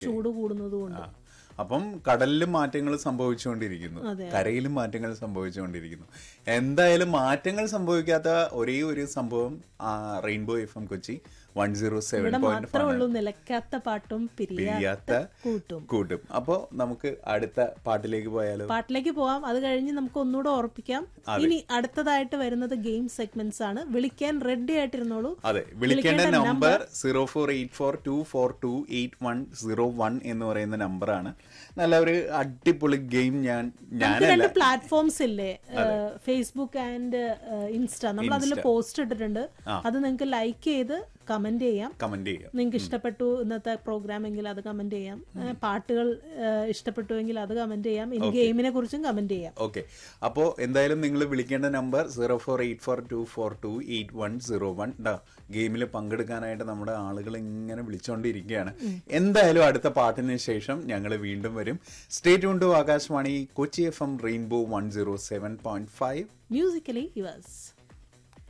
ചൂട് കൂടുന്നത് കൊണ്ട് ആ. അപ്പം കടലിലും മാറ്റങ്ങൾ സംഭവിച്ചുകൊണ്ടിരിക്കുന്നു അതെ. കരയിലും മാറ്റങ്ങൾ സംഭവിച്ചുകൊണ്ടിരിക്കുന്നു എന്തായാലും മാറ്റങ്ങൾ സംഭവിക്കാത്ത ഒരേ ഒരു സംഭവം rainbow F M Kochi one zero seven ഇവിടെ പോയിന്റ് മാത്രമേ ഉള്ളൂ നിലയ്ക്കാത്ത പാട്ടും പിരിയാത്ത പിരിയാത്ത കൂട്ടും കൂട്ടും അപ്പോ നമുക്ക് അടുത്ത പാട്ടിലേക്ക് പോയാലോ പാട്ടിലേക്ക് പോവാം അത് കഴിഞ്ഞ് നമുക്ക് ഒന്നുകൂടെ ഓർപ്പിക്കാം ഇനി അടുത്തതായിട്ട് വരുന്നത് ഗെയിം സെഗ്മെന്റ്സ് ആണ് വിളിക്കാൻ റെഡി ആയിട്ടിരുന്നോളൂ അതെ വിളിക്കേണ്ട number zero four eight four two four two eight one zero one എന്ന് പറയുന്ന നമ്പറാണ് നല്ല ഒരു അടിപൊളി ഗെയിം ഞാൻ നമുക്ക് ഞാനല്ല രണ്ട് പ്ലാറ്റ്ഫോംസ് ഇല്ലേ ഫേസ്ബുക്ക് ആൻഡ് ഇൻസ്റ്റ നമ്മൾ അതിൽ പോസ്റ്റ് ഇട്ടിട്ടുണ്ട് അത് നിങ്ങൾക്ക് ലൈക്ക് ചെയ്ത് കമന്റ് ചെയ്യാം കമന്റ് ചെയ്യാം നിങ്ങൾക്ക് ഇഷ്ടപ്പെട്ടു ഇന്നത്തെ പ്രോഗ്രാം എങ്കിൽ അത് കമന്റ് ചെയ്യാം ഏ, പാട്ടുകൾ ഏ, ഇഷ്ടപ്പെട്ടുവെങ്കിൽ അത് കമന്റ് ചെയ്യാം ഇനി ഗെയിമിനെ കുറിച്ചും കമന്റ് ചെയ്യാം ഓക്കെ അപ്പോൾ എന്തായാലും നിങ്ങൾ വിളിക്കേണ്ട number zero four eight four two four two eight one zero one ഗെയിമിൽ പങ്കെടുക്കാനായിട്ട് നമ്മുടെ ആളുകൾ ഇങ്ങനെ വിളിച്ചുകൊണ്ടിരിക്കുകയാണ് എന്തായാലും അടുത്ത പാട്ടിന് ശേഷം ഞങ്ങൾ വീണ്ടും വരും stay tune to Akashvani Kochi F M rainbow one zero seven point five musically yours